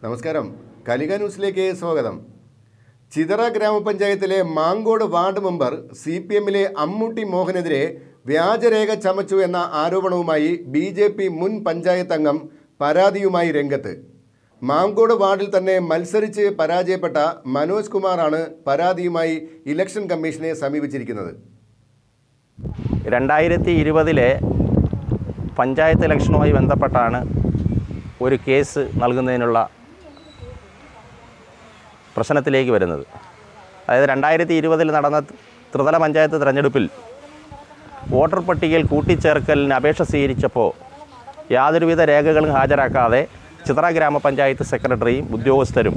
നമസ്കാരം കലിക ന്യൂസിലേക്ക് സ്വാഗതം ചിതറ ഗ്രാമപഞ്ചായത്തിലെ Mankode ward member C P എമ്മിലെ അമ്മൂട്ടി മോഹനെതിരെ വ്യാജരേഖ ചമച്ചു എന്ന ആരോപണവുമായി ബി ജെ പി മുൻ പഞ്ചായത്ത് അംഗം പരാതിയുമായി രംഗത്ത് മാങ്കോട് വാർഡിൽ തന്നെ മത്സരിച്ച് പരാജയപ്പെട്ട മനോജ് കുമാറാണ് പരാതിയുമായി ഇലക്ഷൻ കമ്മീഷനെ സമീപിച്ചിരിക്കുന്നത് രണ്ടായിരത്തി ഇരുപതിലെ പഞ്ചായത്ത് ഇലക്ഷനുമായി ബന്ധപ്പെട്ടാണ് ഒരു കേസ് നൽകുന്നതിനുള്ള പ്രശ്നത്തിലേക്ക് വരുന്നത് അതായത് രണ്ടായിരത്തി ഇരുപതിൽ നടന്ന ത്രിതല പഞ്ചായത്ത് തിരഞ്ഞെടുപ്പിൽ വോട്ടർ പട്ടികയിൽ കൂട്ടിച്ചേർക്കലിന് അപേക്ഷ സ്വീകരിച്ചപ്പോൾ യാതൊരുവിധ രേഖകളും ഹാജരാക്കാതെ ചിത്ര ഗ്രാമപഞ്ചായത്ത് സെക്രട്ടറിയും ഉദ്യോഗസ്ഥരും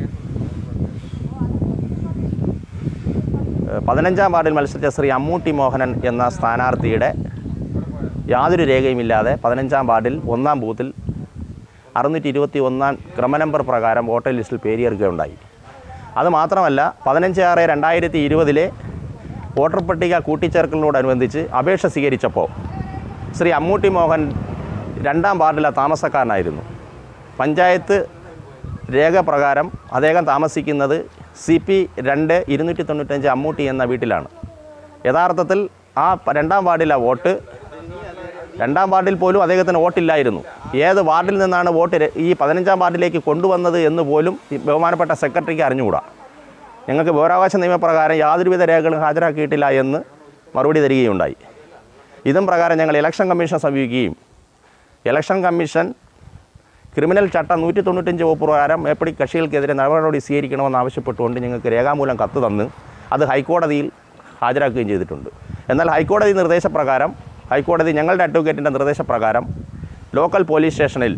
ഏഹ് പതിനഞ്ചാം വാർഡിൽ മത്സരിച്ച ശ്രീ അമ്മൂട്ടി മോഹനൻ എന്ന സ്ഥാനാർത്ഥിയുടെ യാതൊരു രേഖയുമില്ലാതെ പതിനഞ്ചാം വാർഡിൽ ഒന്നാം ബൂത്തിൽ അറുന്നൂറ്റി ഇരുപത്തി ഒന്നാം ക്രമനമ്പർ പ്രകാരം വോട്ടർ ലിസ്റ്റിൽ പേര് ചേർക്കുകയുണ്ടായി അതുമാത്രമല്ല പതിനഞ്ച് ആറ് രണ്ടായിരത്തി ഇരുപതിലെ വോട്ടർ പട്ടിക കൂട്ടിച്ചേർക്കലിനോടനുബന്ധിച്ച് അപേക്ഷ സ്വീകരിച്ചപ്പോൾ ശ്രീ അമ്മൂട്ടി മോഹൻ രണ്ടാം വാർഡിലെ താമസക്കാരനായിരുന്നു പഞ്ചായത്ത് രേഖ പ്രകാരം അദ്ദേഹം താമസിക്കുന്നത് സി പി രണ്ട് ഇരുന്നൂറ്റി തൊണ്ണൂറ്റഞ്ച് അമ്മൂട്ടി എന്ന വീട്ടിലാണ് യഥാർത്ഥത്തിൽ ആ പ- രണ്ടാം വാർഡിലെ വോട്ട് രണ്ടാം വാർഡിൽ പോലും അദ്ദേഹത്തിന് വോട്ടില്ലായിരുന്നു ഏത് വാർഡിൽ നിന്നാണ് വോട്ട് ര- ഈ പതിനഞ്ചാം വാർഡിലേക്ക് കൊണ്ടുവന്നത് എന്ന് പോലും ഈ ബഹുമാനപ്പെട്ട സെക്രട്ടറിക്ക് അറിഞ്ഞുകൂടാ ഞങ്ങൾക്ക് വിവരാവകാശ നിയമപ്രകാരം യാതൊരുവിധ രേഖകളും ഹാജരാക്കിയിട്ടില്ല എന്ന് മറുപടി തരികയുണ്ടായി ഇതും പ്രകാരം ഞങ്ങൾ ഇലക്ഷൻ കമ്മീഷനെ സമീപിക്കുകയും ഇലക്ഷൻ കമ്മീഷൻ ക്രിമിനൽ ചട്ടം നൂറ്റി തൊണ്ണൂറ്റഞ്ച് വകുപ്പ് പ്രകാരം മേപ്പടി കക്ഷികൾക്കെതിരെ നടപടി സ്വീകരിക്കണമെന്ന് ആവശ്യപ്പെട്ടുകൊണ്ട് ഞങ്ങൾക്ക് രേഖാമൂലം കത്ത് തന്ന് അത് ഹൈക്കോടതിയിൽ ഹാജരാക്കുകയും ചെയ്തിട്ടുണ്ട് എന്നാൽ ഹൈക്കോടതി നിർദ്ദേശപ്രകാരം ഹൈക്കോടതി ഞങ്ങളുടെ അഡ്വക്കേറ്റിൻ്റെ നിർദ്ദേശപ്രകാരം ലോക്കൽ പോലീസ് സ്റ്റേഷനിൽ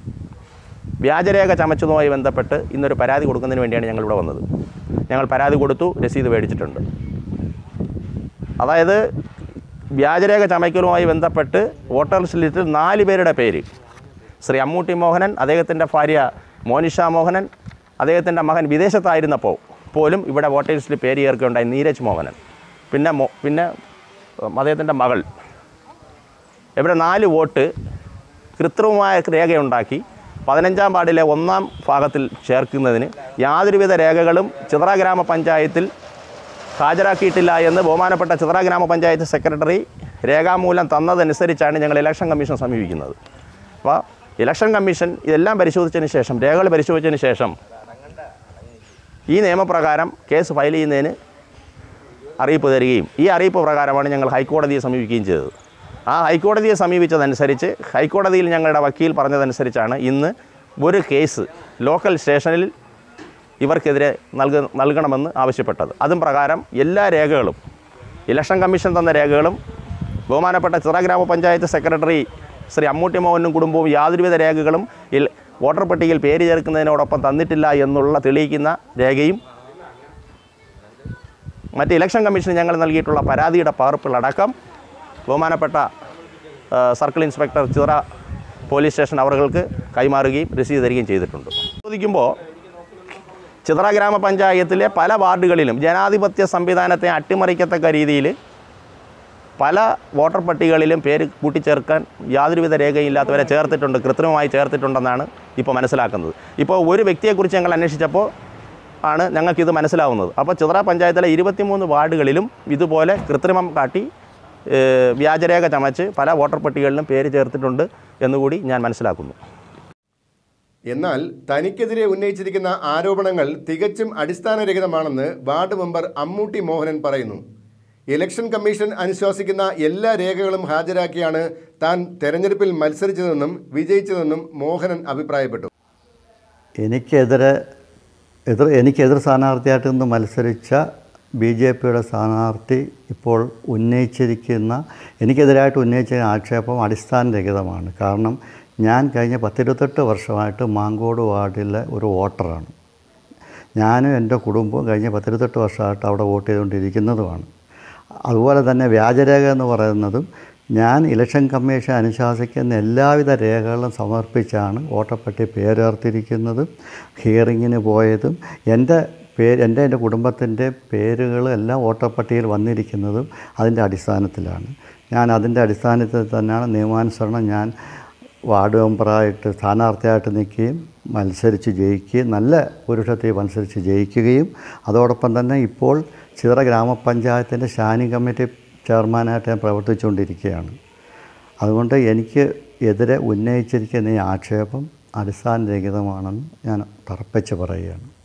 വ്യാജരേഖ ചമച്ചതുമായി ബന്ധപ്പെട്ട് ഇന്നൊരു പരാതി കൊടുക്കുന്നതിന് വേണ്ടിയാണ് ഞങ്ങളിവിടെ വന്നത് ഞങ്ങൾ പരാതി കൊടുത്തു രസീത് മേടിച്ചിട്ടുണ്ട് അതായത് വ്യാജരേഖ ചമയ്ക്കലുമായി ബന്ധപ്പെട്ട് വോട്ടർ ലിസ്റ്റിൽ നാല് പേരുടെ പേര് ശ്രീ അമ്മൂട്ടി മോഹനൻ അദ്ദേഹത്തിൻ്റെ ഭാര്യ മോനിഷ മോഹനൻ അദ്ദേഹത്തിൻ്റെ മകൻ വിദേശത്തായിരുന്നപ്പോൾ പോലും ഇവിടെ വോട്ടർ ലിസ്റ്റിൽ പേര് ചേർക്കുകയുണ്ടായി നീരജ് മോഹനൻ പിന്നെ മോ പിന്നെ ഉം, അദ്ദേഹത്തിൻ്റെ മകൾ ഇവിടെ നാല് വോട്ട് കൃത്രിമമായ രേഖയുണ്ടാക്കി പതിനഞ്ചാം വാർഡിലെ ഒന്നാം ഭാഗത്തിൽ ചേർക്കുന്നതിന് യാതൊരുവിധ രേഖകളും ചിത്ര ഗ്രാമപഞ്ചായത്തിൽ ഹാജരാക്കിയിട്ടില്ല എന്ന് ബഹുമാനപ്പെട്ട ചിത്ര ഗ്രാമപഞ്ചായത്ത് സെക്രട്ടറി രേഖാമൂലം തന്നതനുസരിച്ചാണ് ഞങ്ങൾ ഇലക്ഷൻ കമ്മീഷൻ സമീപിക്കുന്നത് അപ്പോൾ ഇലക്ഷൻ കമ്മീഷൻ ഇതെല്ലാം പരിശോധിച്ചതിന് ശേഷം രേഖകൾ പരിശോധിച്ചതിന് ശേഷം ഈ നിയമപ്രകാരം കേസ് ഫയൽ ചെയ്യുന്നതിന് അറിയിപ്പ് തരികയും ഈ അറിയിപ്പ് പ്രകാരമാണ് ഞങ്ങൾ ഹൈക്കോടതിയെ സമീപിക്കുകയും ചെയ്തത് ആ ഹൈക്കോടതിയെ സമീപിച്ചതനുസരിച്ച് ഹൈക്കോടതിയിൽ ഞങ്ങളുടെ വക്കീൽ പറഞ്ഞതനുസരിച്ചാണ് ഇന്ന് ഒരു കേസ് ലോക്കൽ സ്റ്റേഷനിൽ ഇവർക്കെതിരെ നൽക നൽകണമെന്ന് ആവശ്യപ്പെട്ടത് അതും പ്രകാരം എല്ലാ രേഖകളും ഇലക്ഷൻ കമ്മീഷൻ തന്ന രേഖകളും ബഹുമാനപ്പെട്ട ചിറ ഗ്രാമപഞ്ചായത്ത് സെക്രട്ടറി ശ്രീ അമ്മൂട്ടി മോഹനും കുടുംബവും യാതൊരുവിധ രേഖകളും ഇൽ വോട്ടർ പട്ടികയിൽ പേര് ചേർക്കുന്നതിനോടൊപ്പം തന്നിട്ടില്ല എന്നുള്ള തെളിയിക്കുന്ന രേഖയും മറ്റ് ഇലക്ഷൻ കമ്മീഷന് ഞങ്ങൾ നൽകിയിട്ടുള്ള പരാതിയുടെ പകർപ്പുകളടക്കം ബഹുമാനപ്പെട്ട ആ, circle inspector Chira police station അവർക്ക് കൈമാറുകയും രസീത് തരികയും ചെയ്തിട്ടുണ്ട് ചോദിക്കുമ്പോൾ ചിത്ര ഗ്രാമപഞ്ചായത്തിലെ പല വാർഡുകളിലും ജനാധിപത്യ സംവിധാനത്തെ അട്ടിമറിക്കത്തക്ക രീതിയിൽ പല വോട്ടർ പട്ടികകളിലും പേര് കൂട്ടിച്ചേർക്കാൻ യാതൊരുവിധ രേഖയില്ലാത്തവരെ ചേർത്തിട്ടുണ്ട് കൃത്രിമമായി ചേർത്തിട്ടുണ്ടെന്നാണ് ഇപ്പോൾ മനസ്സിലാക്കുന്നത് ഇപ്പോൾ ഒരു വ്യക്തിയെക്കുറിച്ച് ഞങ്ങൾ അന്വേഷിച്ചപ്പോൾ ആണ് ഞങ്ങൾക്കിത് മനസ്സിലാവുന്നത് അപ്പോൾ ചിത്ര പഞ്ചായത്തിലെ ഇരുപത്തിമൂന്ന് വാർഡുകളിലും ഇതുപോലെ കൃത്രിമം കാട്ടി ഏഹ്, വ്യാജരേഖ ചമച്ച് പല വോട്ടർ പട്ടികകളിലും പേര് ചേർത്തിട്ടുണ്ട് എന്നുകൂടി ഞാൻ മനസ്സിലാക്കുന്നു എന്നാൽ തനിക്കെതിരെ ഉന്നയിച്ചിരിക്കുന്ന ആരോപണങ്ങൾ തികച്ചും അടിസ്ഥാനരഹിതമാണെന്ന് വാർഡ് മെമ്പർ അമ്മൂട്ടി മോഹനൻ പറയുന്നു ഇലക്ഷൻ കമ്മീഷൻ അനുശാസിക്കുന്ന എല്ലാ രേഖകളും ഹാജരാക്കിയാണ് താൻ തെരഞ്ഞെടുപ്പിൽ മത്സരിച്ചതെന്നും വിജയിച്ചതെന്നും മോഹനൻ അഭിപ്രായപ്പെട്ടു എനിക്കെതിരെ എതിർ എനിക്കെതിർ സ്ഥാനാർത്ഥിയായിട്ട് നിന്ന് മത്സരിച്ച ബി ജെ പിയുടെ സ്ഥാനാർത്ഥി ഇപ്പോൾ ഉന്നയിച്ചിരിക്കുന്ന എനിക്കെതിരായിട്ട് ഉന്നയിച്ച ആക്ഷേപം അടിസ്ഥാനരഹിതമാണ് കാരണം ഞാൻ കഴിഞ്ഞ പത്തിരുപത്തെട്ട് വർഷമായിട്ട് മാങ്കോട് വാർഡിലെ ഒരു വോട്ടറാണ് ഞാനും എൻ്റെ കുടുംബവും കഴിഞ്ഞ പത്തിരുപത്തെട്ട് വർഷമായിട്ട് അവിടെ വോട്ട് ചെയ്തുകൊണ്ടിരിക്കുന്നതുമാണ് അതുപോലെ തന്നെ വ്യാജരേഖ എന്ന് പറയുന്നതും ഞാൻ ഇലക്ഷൻ കമ്മീഷൻ അനുശാസിക്കുന്ന എല്ലാവിധ രേഖകളും സമർപ്പിച്ചാണ് വോട്ടപ്പെട്ടി പേരേർത്തിരിക്കുന്നതും ഹിയറിങ്ങിന് പോയതും എൻ്റെ പേര് എൻ്റെ എൻ്റെ കുടുംബത്തിൻ്റെ പേരുകൾ എല്ലാം വോട്ടപ്പട്ടികയിൽ വന്നിരിക്കുന്നതും അതിൻ്റെ അടിസ്ഥാനത്തിലാണ് ഞാൻ അതിൻ്റെ അടിസ്ഥാനത്തിൽ തന്നെയാണ് നിയമാനുസരണം ഞാൻ വാർഡ് മെമ്പറായിട്ട് സ്ഥാനാർത്ഥിയായിട്ട് നിൽക്കുകയും മത്സരിച്ച് ജയിക്കുകയും നല്ല പുരുഷത്തിൽ മത്സരിച്ച് ജയിക്കുകയും അതോടൊപ്പം തന്നെ ഇപ്പോൾ ചിറ ഗ്രാമപഞ്ചായത്തിൻ്റെ സ്റ്റാൻഡിംഗ് കമ്മിറ്റി ചെയർമാനായിട്ട് ഞാൻ പ്രവർത്തിച്ചുകൊണ്ടിരിക്കുകയാണ് അതുകൊണ്ട് എനിക്ക് എതിരെ ഉന്നയിച്ചിരിക്കുന്ന ഈ ആക്ഷേപം അടിസ്ഥാനരഹിതമാണെന്ന് ഞാൻ തറപ്പിച്ച് പറയുകയാണ്